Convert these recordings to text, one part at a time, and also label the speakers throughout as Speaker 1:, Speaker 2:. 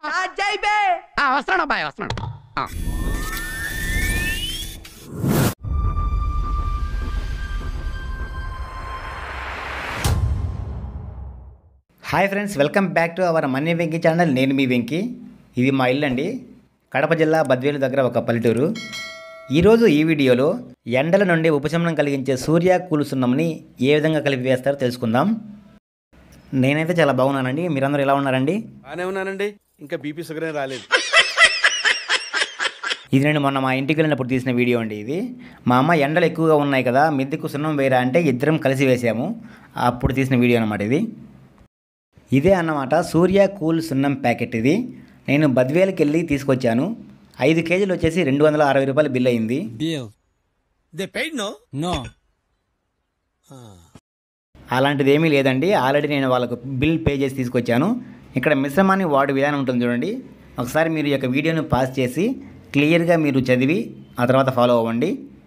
Speaker 1: ఆ, వస్తున్నాను అబ్బాయి వస్తున్నాను ఆ.
Speaker 2: Hi friends welcome back to our money Venky channel నేను మీ వెంకీ ఇది మా ఇల్లు అండి కడప జిల్లా బద్వేలు దగ్గర ఒక పల్లెటూరు ఈరోజు ఈ వీడియోలో ఎండల నుండి ఉపశమనం కలిగించే సూర్య కూల్ సున్నంని ఏ విధంగా కలిపి వేస్తారో తెలుసుకుందాం నేనైతే చాలా బాగున్నానండి మీరందరూ ఎలా ఉన్నారండి
Speaker 3: బానే ఉన్నానండి ఇంకా బీపీ షుగర్ ఏం రాలేదు
Speaker 2: ఇది నేను మొన్న మా ఇంటికి వెళ్ళినప్పుడు తీసిన వీడియో అండి ఇది మా అమ్మ ఎండలు ఎక్కువగా ఉన్నాయి కదా మిద్దెకు సున్నం వేయరా అంటే ఇద్దరం కలిసి వేసాము అప్పుడు తీసిన వీడియో అనమాట ఇది ఇదే అన్నమాట సూర్య కూల్ సున్నం ప్యాకెట్ ఇది నేను బద్వేలకి వెళ్ళి తీసుకొచ్చాను ఐదు కేజీలు వచ్చేసి రెండు వందల అరవై రూపాయలు బిల్ అయింది
Speaker 4: Deal.
Speaker 3: They paid no
Speaker 4: No.
Speaker 2: అలాంటిది ఏమీ లేదండి ఆల్రెడీ నేను వాళ్ళకు బిల్ పే చేసి తీసుకొచ్చాను ఇక్కడ మిశ్రమాన్ని వాడు విధానం ఉంటుంది చూడండి ఒకసారి మీరు ఈ యొక్క వీడియోని పాస్ చేసి క్లియర్గా మీరు చదివి ఆ తర్వాత ఫాలో అవ్వండి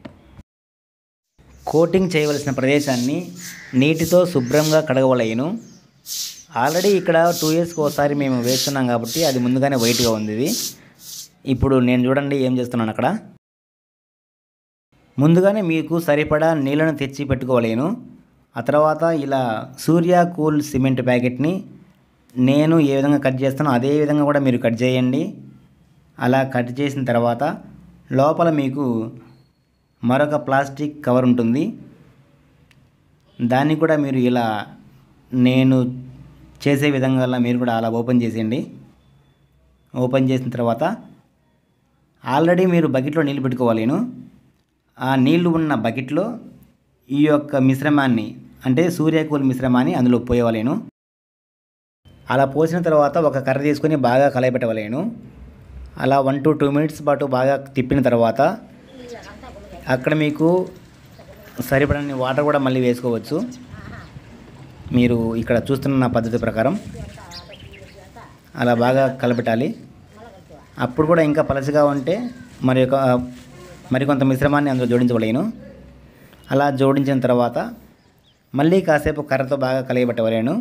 Speaker 2: కోటింగ్ చేయవలసిన ప్రదేశాన్ని నీటితో శుభ్రంగా కడగవలయను ఆల్రెడీ ఇక్కడ టూ ఇయర్స్కి ఒకసారి మేము వేస్తున్నాం కాబట్టి అది ముందుగానే వైట్గా ఉంది ఇది ఇప్పుడు నేను చూడండి ఏం చేస్తున్నాను అక్కడ ముందుగానే మీకు సరిపడా నీళ్ళను తెచ్చి పెట్టుకోలేను ఆ తర్వాత ఇలా సూర్య కూల్ సిమెంట్ ప్యాకెట్ని నేను ఏ విధంగా కట్ చేస్తానో అదే విధంగా కూడా మీరు కట్ చేయండి అలా కట్ చేసిన తర్వాత లోపల మీకు మరొక ప్లాస్టిక్ కవర్ ఉంటుంది దాన్ని కూడా మీరు ఇలా నేను చేసే విధంగా మీరు కూడా అలా ఓపెన్ చేసేయండి ఓపెన్ చేసిన తర్వాత ఆల్రెడీ మీరు బకెట్లో నీళ్ళు పెట్టుకోవాలేను ఆ నీళ్లు ఉన్న బకెట్లో ఈ యొక్క మిశ్రమాన్ని అంటే సూర్యకూల్ మిశ్రమాన్ని అందులో పోయవలేను అలా పోసిన తర్వాత ఒక కర్ర తీసుకొని బాగా కలయపెట్టవలేను అలా వన్ టు టూ మినిట్స్ పాటు బాగా తిప్పిన తర్వాత అక్కడ మీకు సరిపడని వాటర్ కూడా మళ్ళీ వేసుకోవచ్చు మీరు ఇక్కడ చూస్తున్న పద్ధతి ప్రకారం అలా బాగా కలపెట్టాలి అప్పుడు కూడా ఇంకా పలచగా ఉంటే మరి ఒక మరికొంత మిశ్రమాన్ని అందులో జోడించవలేను అలా జోడించిన తర్వాత మళ్ళీ కాసేపు కర్రతో బాగా కలియబెట్టవలేను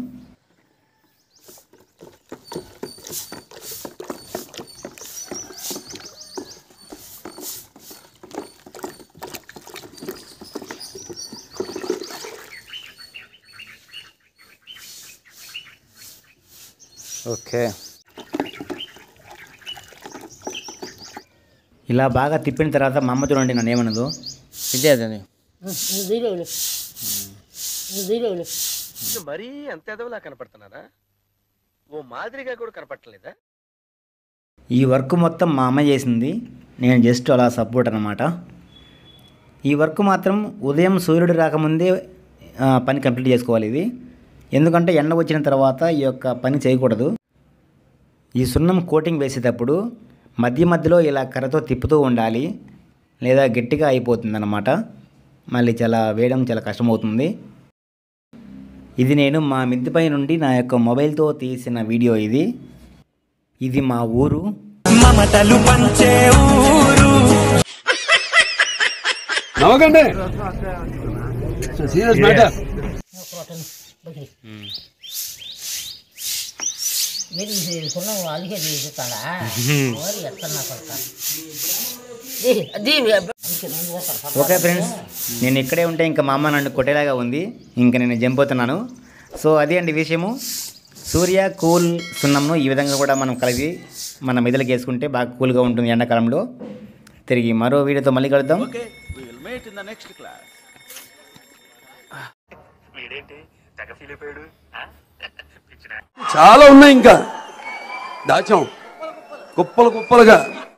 Speaker 2: ఓకే ఇలా బాగా తిప్పిన తర్వాత మా అమ్మ చూడండి నన్ను ఏమన్నదో ఇదే అదే
Speaker 3: మరీ అంత ఎదవలా కనపడుతున్నారా ఓ మాదిరిగా కూడా కనపడలేదా
Speaker 2: ఈ వర్క్ మొత్తం మా అమ్మ చేసింది నేను జస్ట్ అలా సపోర్ట్ అనమాట ఈ వర్క్ మాత్రం ఉదయం సూర్యుడు రాకముందే ఆ, పని కంప్లీట్ చేసుకోవాలి ఇది ఎందుకంటే ఎండ వచ్చిన తర్వాత ఈ యొక్క పని చేయకూడదు ఈ సున్నం కోటింగ్ వేసేటప్పుడు మధ్య మధ్యలో ఇలా కర్రతో తిప్పుతూ ఉండాలి లేదా గట్టిగా అయిపోతుంది అన్నమాట మళ్ళీ చాలా వేయడం చాలా కష్టమవుతుంది ఇది నేను మా మిద్దిపై నుండి నా యొక్క మొబైల్తో తీసిన వీడియో ఇది ఇది మా ఊరు
Speaker 5: నవ్వకండి సీరియస్ మ్యాటర్
Speaker 6: మీరు ఇది సున్నం అలిగే తీస్తాడా మరి ఎత్తన్నా కొడక అది అందుకే నువ్వు పోతాడు
Speaker 2: ఓకే ఫ్రెండ్స్ నేను ఇక్కడే ఉంటే ఇంకా మా అమ్మ నన్ను కొట్టేలాగా ఉంది ఇంకా నేను జంపోతున్నాను సో అదే అండి విషయము సూర్య కూల్ సున్నంను ఈ విధంగా కూడా మనం కలిపి మన మెదలకి వేసుకుంటే బాగా కూల్గా ఉంటుంది ఎండాకాలంలో తిరిగి మరో వీడియోతో మళ్ళీ కలుద్దాం
Speaker 3: okay we will meet in the next class
Speaker 5: చాలా ఉన్నాయి ఇంకా దాచాం కుప్పలు కుప్పలుగా